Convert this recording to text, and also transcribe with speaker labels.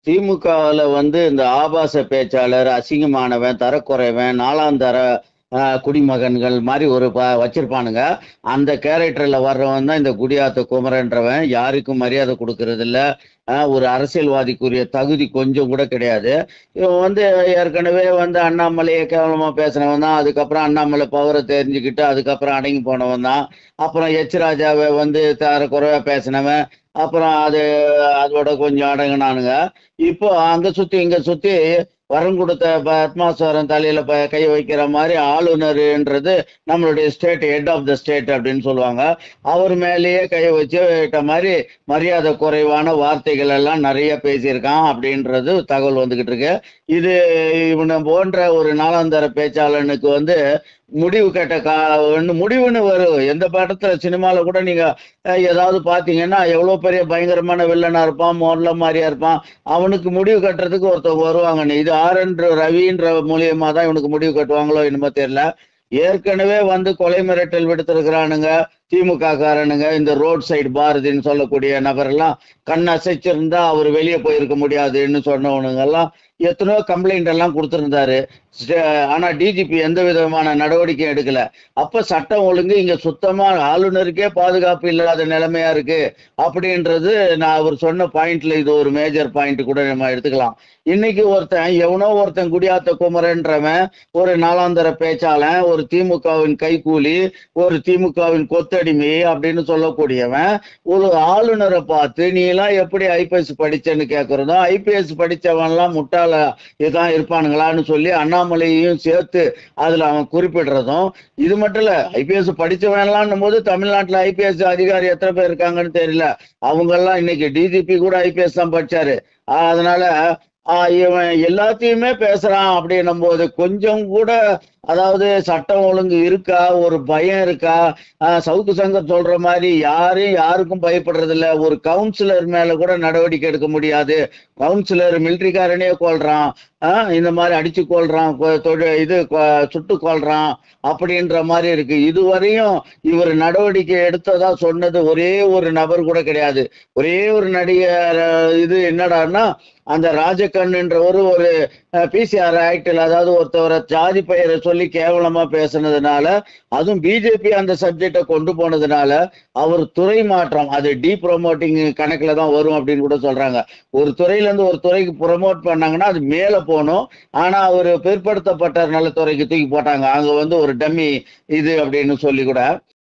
Speaker 1: திமுகவுல வந்து இந்த ஆபாச பேச்சாளர், அசிங்கமானவன், தரக்குறைவன், நாலாந்தர அ குடிமகன்கள் மாரி ஒரு ப வச்சிருப்பானுங்க. அந்த கேரக்டர்ல வர்றவன் தான் இந்த குடியாத்த குமரன்றவன். யாருக்கும் மரியாதை குடுக்கறதில்ல. அ ஒரு அரசியல்வாதிக்குரிய தகுதி கொஞ்சம் கூட கிடையாது. இவன் வந்து ஏற்கனவே வந்து அண்ணாமலைய கேவலமா பேசினவன் தான். அதுக்கப்புறம் அண்ணாமலை பவர தெரிஞ்சுக்கிட்டு, அதுக்கப்புறம் அடங்கி போனவன் தான். அப்புறம் எச். ராஜாவ வந்து தரக்குறைவா பேசினவன். அப்புறம் அது அதோட கொஞ்சம் அடங்குனானுங்க. இப்போ அங்க சுத்தி, இங்க சுத்தி வரம் குடுத்த பத்மாசுவரன் தலையில ப கை வைக்கிற மாரி ஆளுநருன்றது நம்மளுடைய state head of the state அப்படின்னு சொல்லுவாங்க. அவர் மேலேயே கை வச்சு விட்ட மாரி மரியாதை குறைவான வார்த்தைகள் எல்லாம் நெறைய பேசியிருக்கான் அப்படின்றது தகவல் வந்துகிட்டு இருக்கு. இது இவன போன்ற ஒரு நாளாந்தர பேச்சாளனுக்கு வந்து முடிவு கட்ட கா ஒண்ணு முடிவுன்னு வரும். எந்த படத்துல சினிமால கூட நீங்க அ ஏதாவது பார்த்தீங்கன்னா, எவ்வளோ பெரிய பயங்கரமான வில்லனா இருப்பான், மொல்ல மாரியா இருப்பான். அவனுக்கு முடிவு கட்டுறதுக்கு ஒருத்தவங்க வருவாங்கன்னு. இது ஆர்.என். ரவின்ற மூலியமா தான் இவனுக்கு முடிவு கட்டுவாங்களோ என்னமோ தெரியல. ஏற்கனவே வந்து கொலை மிரட்டல் விடுத்திருக்கிறானுங்க. திமுக காரனுங்க. இந்த ரோட் சைடு பாரதின்னு சொல்லக்கூடிய நபரெல்லாம் கண் அசைச்சிருந்தா அவரு வெளிய போயிருக்க முடியாதுன்னு சொன்னவனுங்கெல்லாம் எத்தனையோ கம்ப்ளைண்ட் எல்லாம் குடுத்திருந்தாரு. ஸ்டே ஆனா டிஜிபி எந்த விதமான நடவடிக்கையும் எடுக்கல. அப்ப சட்டம் ஒழுங்கு இங்க சுத்தமா ஆளுநருக்கே பாதுகாப்பு இல்லாத நிலைமையா இருக்கு. அப்படின்றது நான் அவர் சொன்ன பாயிண்ட்ல இது ஒரு மேஜர் பாயிண்ட் கூட நம்ம எடுத்துக்கலாம். இன்னைக்கு ஒருத்தன் எவனோ ஒருத்தன் குடியாத்த குமரன்றவன் ஒரு நாளாந்தர பேச்சாளன், ஒரு திமுகவின் கைக்கூலி, ஒரு திமுகவின் கொத்தடிமை அப்படின்னு சொல்லக்கூடியவன், ஒரு ஆளுநர பார்த்து நீ எல்லாம் எப்படி ஐபிஎஸ் படிச்சேன்னு கேட்கிறதும், ஐபிஎஸ் படிச்சவன்லாம் முட்டாளா இதான் இருப்பானுங்களான்னு சொல்லி அண்ணாமலையையும் சேர்த்து அதுல அவன் குறிப்பிடுறதும், இது மட்டும் இல்ல ஐபிஎஸ் படிச்சவன்லான்னும் போது தமிழ்நாட்டுல ஐபிஎஸ் அதிகாரி எத்தனை பேர் இருக்காங்கன்னு தெரியல. அவங்கெல்லாம் இன்னைக்கு டிஜிபி கூட ஐபிஎஸ் தான் படிச்சாரு. அதனால அ இவன் எல்லாத்தையுமே பேசுறான் அப்படின்னும்போது கொஞ்சம் கூட அதாவது சட்டம் ஒழுங்கு இருக்கா? ஒரு பயம் இருக்கா? அ சவுக்கு சங்கர் சொல்ற மாரி யாரையும் யாருக்கும் பயப்படுறதில்ல. ஒரு கவுன்சிலர் மேல கூட நடவடிக்கை எடுக்க முடியாது. கவுன்சிலர் மிலிட்டரிக்காரனையே கொல்றான். அ இந்த மாரி அடிச்சு கொல்றான். கொ தொடு இது கொ சுட்டு கொல்றான். அப்படின்ற மாரி இருக்கு. இதுவரையும் இவரு நடவடிக்கை எடுத்ததா சொன்னது ஒரே ஒரு நபர் கூட கிடையாது. ஒரே ஒரு நடிகர் இது என்னடான்னா, அந்த ராஜகண்ணுன்றவரு ஒரு அ பிசிஆர் ஆக்ட்ல அதாவது ஒருத்தவர ஜாதி பெயர சொல்லி கேவலமா பேசுனதுனால, அதுவும் பிஜேபி அந்த சப்ஜெக்ட்ட கொண்டு போனதுனால, அவர் துறை மாற்றம் அது டீப்ரமோட்டிங் கணக்குல தான் வரும் அப்படின்னு கூட சொல்றாங்க. ஒரு துறையில இருந்து ஒரு துறைக்கு புரமோட் பண்ணாங்கன்னா, அது மேல போணும். ஆனா அவரு பிற்படுத்தப்பட்ட நலத்துறைக்கு தூக்கி போட்டாங்க. அங்க வந்து ஒரு டம்மி இது அப்படின்னு சொல்லி கூட.